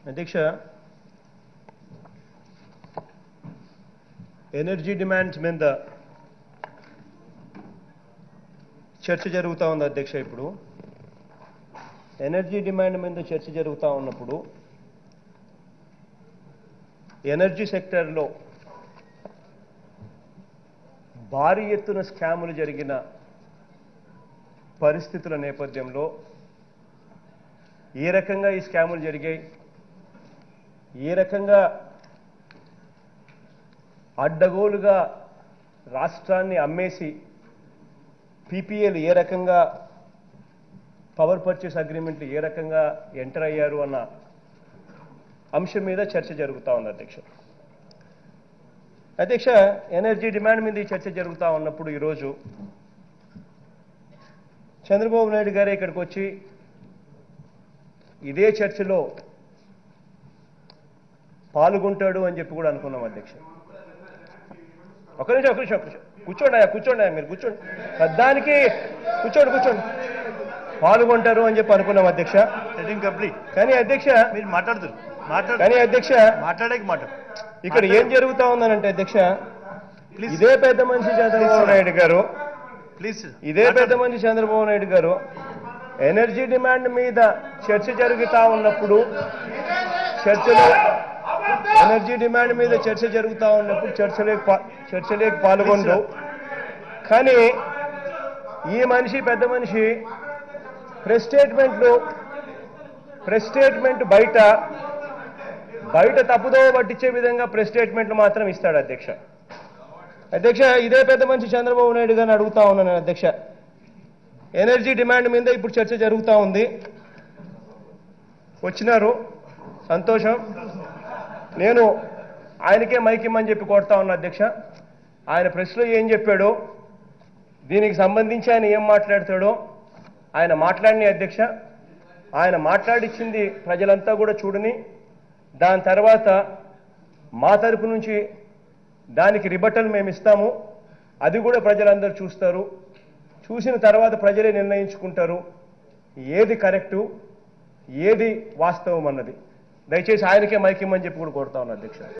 అధ్యక్ష energy demands మీద చర్చ జరుగుతూ ఉంది అధ్యక్ష ఇప్పుడు ఎనర్జీ డిమాండ్ మీద చర్చ జరుగుతూ ఉన్నప్పుడు ఎనర్జీ సెక్టర్లో భారీ ఎత్తున స్కాములు జరిగిన పరిస్థితుల నేపథ్యంలో ఏ రకంగా ఈ స్కాములు జరిగాయి ఏ రకంగా అడ్డగోలుగా రాష్ట్రాన్ని అమ్మేసి పీపీఏలు ఏ రకంగా పవర్ పర్చేస్ అగ్రిమెంట్లు ఏ రకంగా ఎంటర్ అయ్యారు అన్న అంశం మీద చర్చ జరుగుతూ ఉంది అధ్యక్ష అధ్యక్ష ఎనర్జీ డిమాండ్ మీద ఈ చర్చ జరుగుతూ ఉన్నప్పుడు ఈరోజు చంద్రబాబు నాయుడు గారే ఇక్కడికి వచ్చి ఇదే చర్చలో పాల్గొంటాడు అని చెప్పి కూడా అనుకున్నాం అధ్యక్ష ఒక నిమిషం ఒక నిమిషం ఒక నిమిషం కూర్చోండి అయ్యా కూర్చోండి అయ్యా మీరు కూర్చోండి దానికి కూర్చోండి కూర్చోండి పాల్గొంటారు అని చెప్పి అనుకున్నాం అధ్యక్ష సెటింగ్ కంప్లీట్ కానీ అధ్యక్ష మీరు మాట్లాడుతారు మాట్లాడు కానీ అధ్యక్ష మాట్లాడక మాట్లాడు ఇక్కడ ఏం జరుగుతా ఉందనంటే అధ్యక్ష ప్లీజ్ ఇదే పెద్ద మనిషి చంద్రబాబు నాయుడు గారు ప్లీజ్ ఇదే పెద్ద మనిషి చంద్రబాబు నాయుడు గారు ఎనర్జీ డిమాండ్ మీద చర్చ జరుగుతా ఉన్నప్పుడు చర్చలో ఎనర్జీ డిమాండ్ మీద చర్చ జరుగుతా ఉన్నప్పుడు చర్చలోకి పా- చర్చలోకి పాల్గొండు కానీ ఈ మనిషి పెద్ద మనిషి ప్రెస్ స్టేట్మెంట్లు ప్రెస్ స్టేట్మెంట్ బయట బయట తప్పుదో పట్టించే విధంగా ప్రెస్ స్టేట్మెంట్లు మాత్రం ఇస్తాడు అధ్యక్ష అధ్యక్ష ఇదే పెద్ద మనిషి చంద్రబాబు నాయుడు గారిని అడుగుతా ఉన్నాను అధ్యక్ష ఎనర్జీ డిమాండ్ మీద ఇప్పుడు చర్చ జరుగుతూ ఉంది వచ్చినారు సంతోషం నేను ఆయనకే మైక్ ఇమ్మని చెప్పి కొడతా ఉన్నా అధ్యక్ష ఆయన ప్రెస్లో ఏం చెప్పాడో దీనికి సంబంధించి ఆయన ఏం మాట్లాడతాడో ఆయన మాట్లాడిన అధ్యక్ష ఆయన మాట్లాడిచ్చింది ప్రజలంతా కూడా చూడని దాని తర్వాత మా తరపు నుంచి దానికి రిబటల్ మేము ఇస్తాము అది కూడా ప్రజలందరూ చూస్తారు చూసిన తర్వాత ప్రజలే నిర్ణయించుకుంటారు ఏది కరెక్టు ఏది వాస్తవం అన్నది దయచేసి ఆయనకే మైక్ ఇమ్మని చెప్పి కూడా కోరుతా ఉన్నా అధ్యక్ష